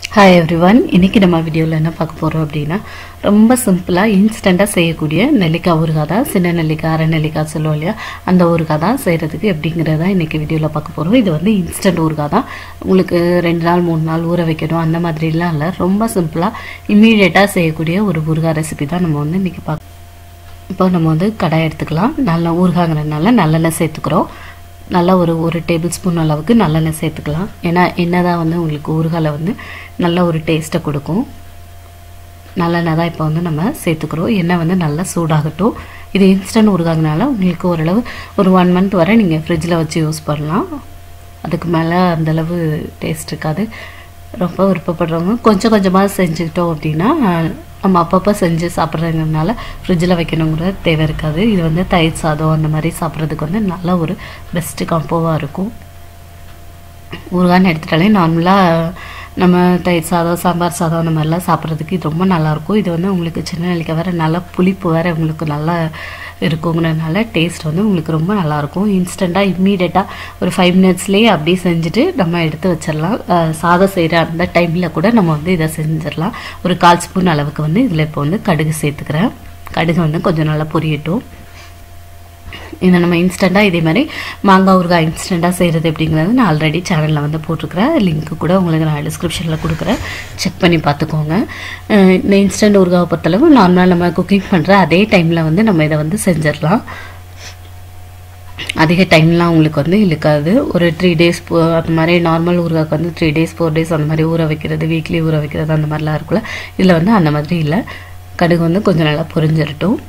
hi everyone இன்னைக்கு நம்ம வீடியோவில் என்ன பார்க்க போகிறோம் அப்படின்னா ரொம்ப சிம்பிளாக இன்ஸ்டண்ட்டாக செய்யக்கூடிய நெல்லிக்காய் ஊறுகாய் தான் சின்ன நெல்லிக்காய் அரை நெல்லிக்காய் சொல்லுவோம் இல்லையா அந்த ஊறுகாய் தான் செய்கிறதுக்கு எப்படிங்கிறத இன்றைக்கி வீடியோவில் பார்க்க போகிறோம் இது வந்து இன்ஸ்டன்ட் ஊறுகாய் தான் உங்களுக்கு ரெண்டு நாள் மூணு நாள் ஊற வைக்கணும் அந்த மாதிரிலாம் இல்லை ரொம்ப சிம்பிளாக இம்மீடியட்டாக செய்யக்கூடிய ஒரு ஊறுகாய் ரெசிபி தான் நம்ம வந்து இன்றைக்கி பார்க்க இப்போ நம்ம வந்து கடாய் எடுத்துக்கலாம் நல்ல ஊறுகாங்கிறதுனால நல்லெண்ணெய் சேர்த்துக்கிறோம் நல்லா ஒரு ஒரு டேபிள் ஸ்பூன் அளவுக்கு நல்லெண்ணெய் சேர்த்துக்கலாம் ஏன்னா எண்ணெய் தான் வந்து உங்களுக்கு ஊறுகாயில் வந்து நல்ல ஒரு டேஸ்ட்டை கொடுக்கும் நல்லெண்ணெய் தான் இப்போ வந்து நம்ம சேர்த்துக்கிறோம் எண்ணெய் வந்து நல்லா சூடாகட்டும் இது இன்ஸ்டன்ட் ஊறுகாங்கனால உங்களுக்கு ஓரளவு ஒரு ஒன் மந்த் வரை நீங்கள் ஃப்ரிட்ஜில் வச்சு யூஸ் பண்ணலாம் அதுக்கு மேலே அந்தளவு டேஸ்ட் இருக்காது ரொம்ப விருப்பப்படுறவங்க கொஞ்சம் கொஞ்சமாக செஞ்சுக்கிட்டோம் அப்படின்னா நம்ம அப்பப்போ செஞ்சு சாப்பிட்றதுனால ஃப்ரிட்ஜில் வைக்கணுங்கிற தேவை இருக்காது இது வந்து தயிர் சாதம் அந்த மாதிரி சாப்பிட்றதுக்கு வந்து நல்ல ஒரு பெஸ்ட்டு காம்போவாக இருக்கும் ஊறுகான்னு எடுத்துட்டாலே நார்மலாக நம்ம தயிர் சாதம் சாம்பார் சாதம் அந்த மாதிரிலாம் சாப்பிட்றதுக்கு இது ரொம்ப நல்லாயிருக்கும் இது வந்து உங்களுக்கு சின்ன நெல்லிக்காய் வேறு நல்லா புளிப்பு வேறு உங்களுக்கு நல்லா இருக்குங்கிறதுனால டேஸ்ட் வந்து உங்களுக்கு ரொம்ப நல்லாயிருக்கும் இன்ஸ்டண்ட்டாக இம்மீடியட்டாக ஒரு ஃபைவ் மினிட்ஸ்லேயே அப்படியே செஞ்சுட்டு நம்ம எடுத்து வச்சிடலாம் சாதம் செய்கிற அந்த டைமில் கூட நம்ம வந்து இதை செஞ்சிடலாம் ஒரு கால் ஸ்பூன் அளவுக்கு வந்து இதில் இப்போ வந்து கடுகு சேர்த்துக்கிறேன் கடுகு வந்து கொஞ்சம் நல்லா பொரியட்டும் இதை நம்ம இன்ஸ்டண்ட்டாக இதே மாதிரி மாங்காய் ஊறுகாய் இன்ஸ்டண்ட்டாக செய்கிறது எப்படிங்கிறது நான் ஆல்ரெடி சேனலில் வந்து போட்டிருக்கிறேன் லிங்க்கு கூட உங்களுக்கு நான் டிஸ்கிரிப்ஷனில் கொடுக்குறேன் செக் பண்ணி பார்த்துக்கோங்க இந்த இன்ஸ்டன்ட் ஊறுகாவை பொறுத்தளவு நார்மலாக நம்ம குக்கிங் பண்ணுற அதே டைமில் வந்து நம்ம இதை வந்து செஞ்சிடலாம் அதிக டைம்லாம் உங்களுக்கு வந்து இழுக்காது ஒரு த்ரீ டேஸ் அந்த மாதிரி நார்மல் ஊறுகாய்க்கு வந்து த்ரீ டேஸ் ஃபோர் டேஸ் அந்த மாதிரி ஊற வைக்கிறது வீக்லி ஊற வைக்கிறது அந்த மாதிரிலாம் இருக்குல்ல இதில் வந்து அந்த மாதிரி இல்லை கடுகு வந்து கொஞ்சம் நல்லா பொரிஞ்சிடட்டும்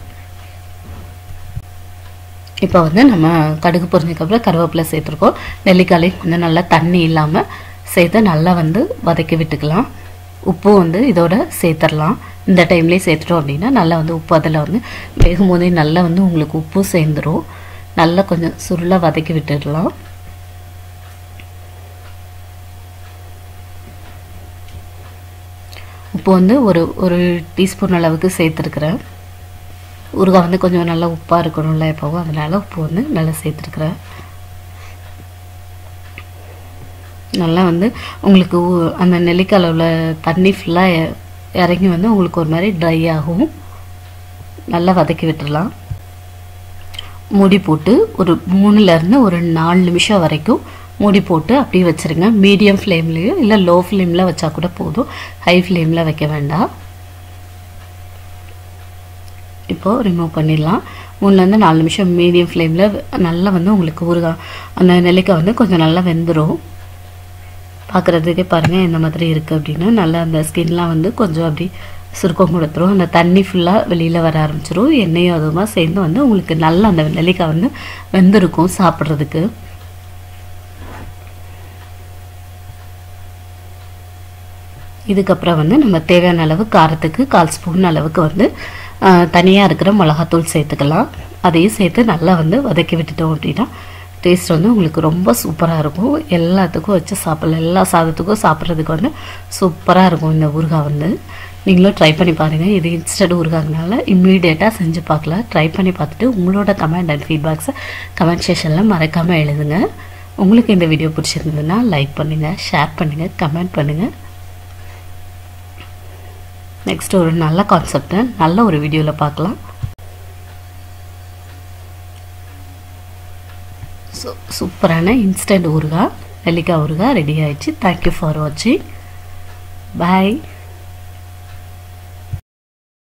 இப்போ வந்து நம்ம கடுகு பொரிஞ்சதுக்கப்புறம் கருவேப்பிலை சேர்த்துருக்கோம் நெல்லிக்காலையும் கொஞ்சம் நல்லா தண்ணி இல்லாமல் சேர்த்து நல்லா வந்து வதக்கி விட்டுக்கலாம் உப்பு வந்து இதோட சேர்த்துடலாம் இந்த டைம்லேயே சேர்த்துட்டோம் அப்படின்னா நல்லா வந்து உப்பு அதில் வந்து வேகும் போதே நல்லா வந்து உங்களுக்கு உப்பு சேர்ந்துடும் நல்லா கொஞ்சம் சுருளாக வதக்கி விட்டுடலாம் உப்பு வந்து ஒரு ஒரு டீஸ்பூன் அளவுக்கு சேர்த்துருக்குறேன் ஊறுகாய் வந்து கொஞ்சம் நல்லா உப்பாக இருக்கணும்ல எப்போவும் அதனால் உப்பு வந்து நல்லா சேர்த்துருக்குறேன் நல்லா வந்து உங்களுக்கு அந்த நெல்லிக்காயில் உள்ள தண்ணி ஃபுல்லாக இறங்கி வந்து உங்களுக்கு ஒரு மாதிரி ட்ரை ஆகும் நல்லா வதக்கி விட்டுடலாம் மூடி போட்டு ஒரு மூணுலேருந்து ஒரு நாலு நிமிஷம் வரைக்கும் மூடி போட்டு அப்படியே வச்சுருங்க மீடியம் ஃப்ளேம்லேயோ இல்லை லோ ஃப்ளேமில் வச்சா கூட போதும் ஹை ஃப்ளேமில் வைக்க வேண்டாம் இப்போது ரிமூவ் பண்ணிடலாம் மூணுலேருந்து நாலு நிமிஷம் மீடியம் ஃப்ளேமில் நல்லா வந்து உங்களுக்கு ஊறுகாய் அந்த நெல்லிக்காய் வந்து கொஞ்சம் நல்லா வெந்துடும் பார்க்குறதுக்கே பாருங்கள் எந்த மாதிரி இருக்குது அப்படின்னு நல்லா அந்த ஸ்கின்லாம் வந்து கொஞ்சம் அப்படி சுருக்கம் கொடுத்துரும் அந்த தண்ணி ஃபுல்லாக வெளியில் வர ஆரம்பிச்சிரும் எண்ணெயும் அதுவுமா சேர்ந்து வந்து உங்களுக்கு நல்லா அந்த நெல்லிக்காய் வந்து வெந்திருக்கும் சாப்பிட்றதுக்கு இதுக்கப்புறம் வந்து நம்ம தேவையான அளவு காரத்துக்கு கால் ஸ்பூன் அளவுக்கு வந்து தனியாக இருக்கிற மிளகாத்தூள் சேர்த்துக்கலாம் அதையும் சேர்த்து நல்லா வந்து வதக்கி விட்டுட்டோம் அப்படின்னா டேஸ்ட் வந்து உங்களுக்கு ரொம்ப சூப்பராக இருக்கும் எல்லாத்துக்கும் வச்சு சாப்பிடலாம் எல்லா சாதத்துக்கும் சாப்பிட்றதுக்கு வந்து சூப்பராக இருக்கும் இந்த ஊறுகாய் வந்து நீங்களும் ட்ரை பண்ணி பாருங்கள் இது இன்ஸ்டன்ட் ஊறுகாங்கனால இம்மீடியட்டாக செஞ்சு பார்க்கலாம் ட்ரை பண்ணி பார்த்துட்டு உங்களோட கமெண்ட் அண்ட் ஃபீட்பேக்ஸை கமெண்ட் செஷனில் மறக்காமல் எழுதுங்க உங்களுக்கு இந்த வீடியோ பிடிச்சிருந்ததுன்னா லைக் பண்ணுங்கள் ஷேர் பண்ணுங்கள் கமெண்ட் பண்ணுங்கள் நெக்ஸ்ட் ஒரு நல்ல கான்செப்டை நல்ல ஒரு வீடியோவில் பார்க்கலாம் ஸோ சூப்பரான இன்ஸ்டன்ட் ஊறுகாய் நெல்லிக்காய் ஊறுகாய் ரெடி ஆயிடுச்சு தேங்க்யூ ஃபார் வாட்சிங் பாய்